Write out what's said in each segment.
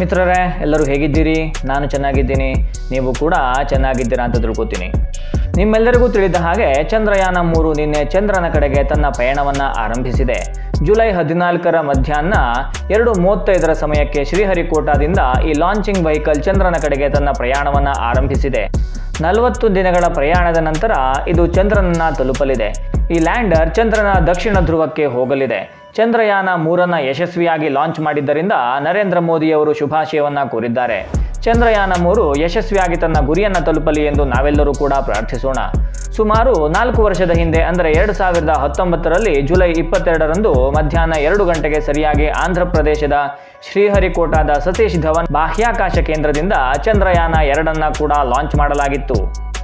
ಮಿತ್ರರೇ ಎಲ್ಲರೂ ಹೇಗಿದ್ದೀರಿ ನಾನು ಚೆನ್ನಾಗಿದ್ದೀನಿ ನೀವು ಕೂಡ ಚೆನ್ನಾಗಿದ್ದೀರಾ ಅಂತ ತಿಳ್ಕೊತೀನಿ ನಿಮ್ಮೆಲ್ಲರಿಗೂ ತಿಳಿದ ಹಾಗೆ ಚಂದ್ರಯಾನ ಮೂರು ನಿನ್ನೆ ಚಂದ್ರನ ಕಡೆಗೆ ತನ್ನ ಪಯಣವನ್ನು ಆರಂಭಿಸಿದೆ ಜುಲೈ ಹದಿನಾಲ್ಕರ ಮಧ್ಯಾಹ್ನ ಎರಡು ಮೂವತ್ತೈದರ ಸಮಯಕ್ಕೆ ಶ್ರೀಹರಿಕೋಟಾದಿಂದ ಈ ಲಾಂಚಿಂಗ್ ವೆಹಿಕಲ್ ಚಂದ್ರನ ಕಡೆಗೆ ತನ್ನ ಪ್ರಯಾಣವನ್ನು ಆರಂಭಿಸಿದೆ ನಲವತ್ತು ದಿನಗಳ ಪ್ರಯಾಣದ ನಂತರ ಇದು ಚಂದ್ರನನ್ನ ತಲುಪಲಿದೆ ಈ ಲ್ಯಾಂಡರ್ ಚಂದ್ರನ ದಕ್ಷಿಣ ಧ್ರುವಕ್ಕೆ ಹೋಗಲಿದೆ ಚಂದ್ರಯಾನ ಮೂರನ್ನ ಯಶಸ್ವಿಯಾಗಿ ಲಾಂಚ್ ಮಾಡಿದ್ದರಿಂದ ನರೇಂದ್ರ ಮೋದಿಯವರು ಶುಭಾಶಯವನ್ನ ಕೋರಿದ್ದಾರೆ ಚಂದ್ರಯಾನ ಮೂರು ಯಶಸ್ವಿಯಾಗಿ ತನ್ನ ಗುರಿಯನ್ನ ತಲುಪಲಿ ಎಂದು ನಾವೆಲ್ಲರೂ ಕೂಡ ಪ್ರಾರ್ಥಿಸೋಣ ಸುಮಾರು ನಾಲ್ಕು ವರ್ಷದ ಹಿಂದೆ ಅಂದರೆ ಎರಡು ಸಾವಿರದ ಹತ್ತೊಂಬತ್ತರಲ್ಲಿ ಜುಲೈ ಇಪ್ಪತ್ತೆರಡರಂದು ಮಧ್ಯಾಹ್ನ ಎರಡು ಗಂಟೆಗೆ ಸರಿಯಾಗಿ ಆಂಧ್ರ ಪ್ರದೇಶದ ಶ್ರೀಹರಿಕೋಟಾದ ಸತೀಶ್ ಧವನ್ ಬಾಹ್ಯಾಕಾಶ ಕೇಂದ್ರದಿಂದ ಚಂದ್ರಯಾನ ಎರಡನ್ನ ಕೂಡ ಲಾಂಚ್ ಮಾಡಲಾಗಿತ್ತು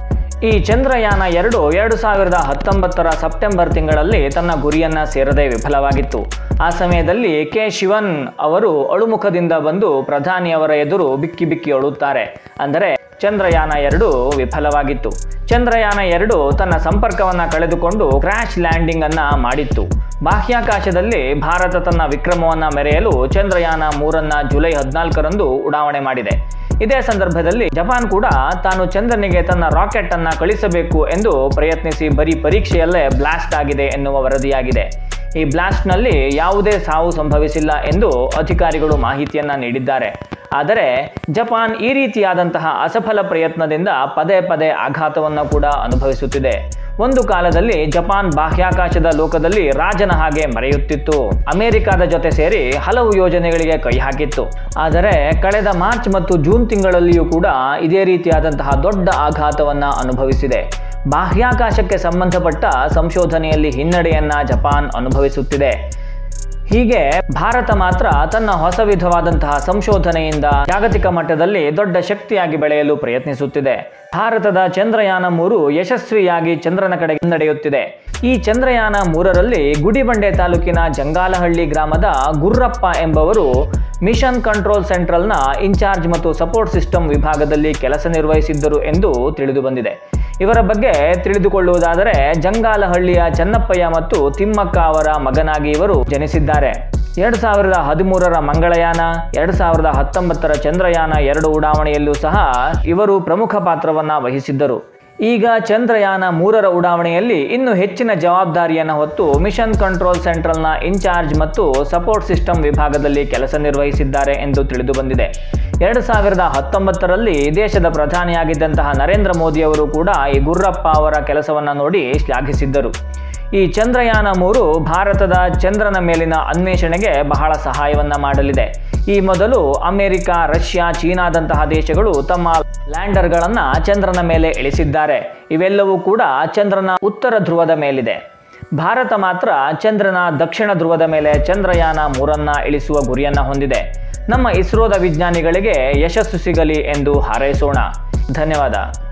ಈ ಚಂದ್ರಯಾನ ಎರಡು ಎರಡು ಸಾವಿರದ ಹತ್ತೊಂಬತ್ತರ ಸೆಪ್ಟೆಂಬರ್ ತಿಂಗಳಲ್ಲಿ ತನ್ನ ಗುರಿಯನ್ನ ಸೇರದೆ ವಿಫಲವಾಗಿತ್ತು ಆ ಸಮಯದಲ್ಲಿ ಕೆ ಶಿವನ್ ಅವರು ಅಳುಮುಖದಿಂದ ಬಂದು ಪ್ರಧಾನಿಯವರ ಎದುರು ಬಿಕ್ಕಿ ಬಿಕ್ಕಿ ಅಳುತ್ತಾರೆ ಅಂದರೆ ಚಂದ್ರಯಾನ ಎರಡು ವಿಫಲವಾಗಿತ್ತು ಚಂದ್ರಯಾನ ಎರಡು ತನ್ನ ಸಂಪರ್ಕವನ್ನ ಕಳೆದುಕೊಂಡು ಕ್ರ್ಯಾಶ್ ಲ್ಯಾಂಡಿಂಗ್ ಅನ್ನ ಮಾಡಿತ್ತು ಬಾಹ್ಯಾಕಾಶದಲ್ಲಿ ಭಾರತ ತನ್ನ ವಿಕ್ರಮವನ್ನ ಮೆರೆಯಲು ಚಂದ್ರಯಾನ ಮೂರನ್ನ ಜುಲೈ ಹದಿನಾಲ್ಕರಂದು ಉಡಾವಣೆ ಮಾಡಿದೆ ಇದೇ ಸಂದರ್ಭದಲ್ಲಿ ಜಪಾನ್ ಕೂಡ ತಾನು ಚಂದ್ರನಿಗೆ ತನ್ನ ರಾಕೆಟ್ ಅನ್ನ ಕಳಿಸಬೇಕು ಎಂದು ಪ್ರಯತ್ನಿಸಿ ಬರೀ ಪರೀಕ್ಷೆಯಲ್ಲೇ ಬ್ಲಾಸ್ಟ್ ಆಗಿದೆ ಎನ್ನುವ ವರದಿಯಾಗಿದೆ ಈ ಬ್ಲಾಸ್ಟ್ನಲ್ಲಿ ಯಾವುದೇ ಸಾವು ಸಂಭವಿಸಿಲ್ಲ ಎಂದು ಅಧಿಕಾರಿಗಳು ಮಾಹಿತಿಯನ್ನ ನೀಡಿದ್ದಾರೆ ಆದರೆ ಜಪಾನ್ ಈ ರೀತಿಯಾದಂತಹ ಅಸಫಲ ಪ್ರಯತ್ನದಿಂದ ಪದೇ ಪದೇ ಆಘಾತವನ್ನು ಕೂಡ ಅನುಭವಿಸುತ್ತಿದೆ ಒಂದು ಕಾಲದಲ್ಲಿ ಜಪಾನ್ ಬಾಹ್ಯಾಕಾಶದ ಲೋಕದಲ್ಲಿ ರಾಜನ ಹಾಗೆ ಮರೆಯುತ್ತಿತ್ತು ಅಮೆರಿಕದ ಜೊತೆ ಸೇರಿ ಹಲವು ಯೋಜನೆಗಳಿಗೆ ಕೈ ಹಾಕಿತ್ತು ಆದರೆ ಕಳೆದ ಮಾರ್ಚ್ ಮತ್ತು ಜೂನ್ ತಿಂಗಳಲ್ಲಿಯೂ ಕೂಡ ಇದೇ ರೀತಿಯಾದಂತಹ ದೊಡ್ಡ ಆಘಾತವನ್ನ ಅನುಭವಿಸಿದೆ ಬಾಹ್ಯಾಕಾಶಕ್ಕೆ ಸಂಬಂಧಪಟ್ಟ ಸಂಶೋಧನೆಯಲ್ಲಿ ಹಿನ್ನಡೆಯನ್ನ ಜಪಾನ್ ಅನುಭವಿಸುತ್ತಿದೆ ಹೀಗೆ ಭಾರತ ಮಾತ್ರ ತನ್ನ ಹೊಸ ವಿಧವಾದಂತಹ ಸಂಶೋಧನೆಯಿಂದ ಜಾಗತಿಕ ಮಟ್ಟದಲ್ಲಿ ದೊಡ್ಡ ಶಕ್ತಿಯಾಗಿ ಬೆಳೆಯಲು ಪ್ರಯತ್ನಿಸುತ್ತಿದೆ ಭಾರತದ ಚಂದ್ರಯಾನ ಮೂರು ಯಶಸ್ವಿಯಾಗಿ ಚಂದ್ರನ ಕಡೆಗೆ ನಡೆಯುತ್ತಿದೆ ಈ ಚಂದ್ರಯಾನ ಮೂರರಲ್ಲಿ ಗುಡಿಬಂಡೆ ತಾಲೂಕಿನ ಜಂಗಾಲಹಳ್ಳಿ ಗ್ರಾಮದ ಗುರ್ರಪ್ಪ ಎಂಬವರು ಮಿಷನ್ ಕಂಟ್ರೋಲ್ ಸೆಂಟ್ರಲ್ನ ಇನ್ಚಾರ್ಜ್ ಮತ್ತು ಸಪೋರ್ಟ್ ಸಿಸ್ಟಮ್ ವಿಭಾಗದಲ್ಲಿ ಕೆಲಸ ನಿರ್ವಹಿಸಿದ್ದರು ಎಂದು ತಿಳಿದು ಬಂದಿದೆ ಇವರ ಬಗ್ಗೆ ತಿಳಿದುಕೊಳ್ಳುವುದಾದರೆ ಜಂಗಾಲಹಳ್ಳಿಯ ಚನ್ನಪ್ಪಯ್ಯ ಮತ್ತು ತಿಮ್ಮಕ್ಕ ಅವರ ಮಗನಾಗಿ ಇವರು ಜನಿಸಿದ್ದಾರೆ ಎರಡು ಸಾವಿರದ ಹದಿಮೂರರ ಮಂಗಳಯಾನ ಎರಡು ಸಾವಿರದ ಹತ್ತೊಂಬತ್ತರ ಚಂದ್ರಯಾನ ಎರಡು ಉಡಾವಣೆಯಲ್ಲೂ ಸಹ ಇವರು ಪ್ರಮುಖ ಪಾತ್ರವನ್ನ ವಹಿಸಿದ್ದರು ಈಗ ಚಂದ್ರಯಾನ ಮೂರರ ಉಡಾವಣೆಯಲ್ಲಿ ಇನ್ನು ಹೆಚ್ಚಿನ ಜವಾಬ್ದಾರಿಯನ್ನು ಹೊತ್ತು ಮಿಷನ್ ಕಂಟ್ರೋಲ್ ಸೆಂಟ್ರಲ್ನ ಇನ್ಚಾರ್ಜ್ ಮತ್ತು ಸಪೋರ್ಟ್ ಸಿಸ್ಟಮ್ ವಿಭಾಗದಲ್ಲಿ ಕೆಲಸ ನಿರ್ವಹಿಸಿದ್ದಾರೆ ಎಂದು ತಿಳಿದು ಬಂದಿದೆ ಎರಡು ಸಾವಿರದ ಹತ್ತೊಂಬತ್ತರಲ್ಲಿ ದೇಶದ ಪ್ರಧಾನಿಯಾಗಿದ್ದಂತಹ ನರೇಂದ್ರ ಮೋದಿಯವರು ಕೂಡ ಈ ಗುರ್ರಪ್ಪ ಅವರ ಕೆಲಸವನ್ನು ನೋಡಿ ಶ್ಲಾಘಿಸಿದ್ದರು ಈ ಚಂದ್ರಯಾನ ಮೂರು ಭಾರತದ ಚಂದ್ರನ ಮೇಲಿನ ಅನ್ವೇಷಣೆಗೆ ಬಹಳ ಸಹಾಯವನ್ನ ಮಾಡಲಿದೆ ಈ ಮೊದಲು ಅಮೆರಿಕ ರಷ್ಯಾ ಚೀನಾದಂತಹ ದೇಶಗಳು ತಮ್ಮ ಲ್ಯಾಂಡರ್ಗಳನ್ನ ಚಂದ್ರನ ಮೇಲೆ ಇಳಿಸಿದ್ದಾರೆ ಇವೆಲ್ಲವೂ ಕೂಡ ಚಂದ್ರನ ಉತ್ತರ ಧ್ರುವದ ಮೇಲಿದೆ ಭಾರತ ಮಾತ್ರ ಚಂದ್ರನ ದಕ್ಷಿಣ ಧ್ರುವದ ಮೇಲೆ ಚಂದ್ರಯಾನ ಮೂರನ್ನ ಇಳಿಸುವ ಗುರಿಯನ್ನ ಹೊಂದಿದೆ ನಮ್ಮ ಇಸ್ರೋದ ವಿಜ್ಞಾನಿಗಳಿಗೆ ಯಶಸ್ಸು ಸಿಗಲಿ ಎಂದು ಹಾರೈಸೋಣ ಧನ್ಯವಾದ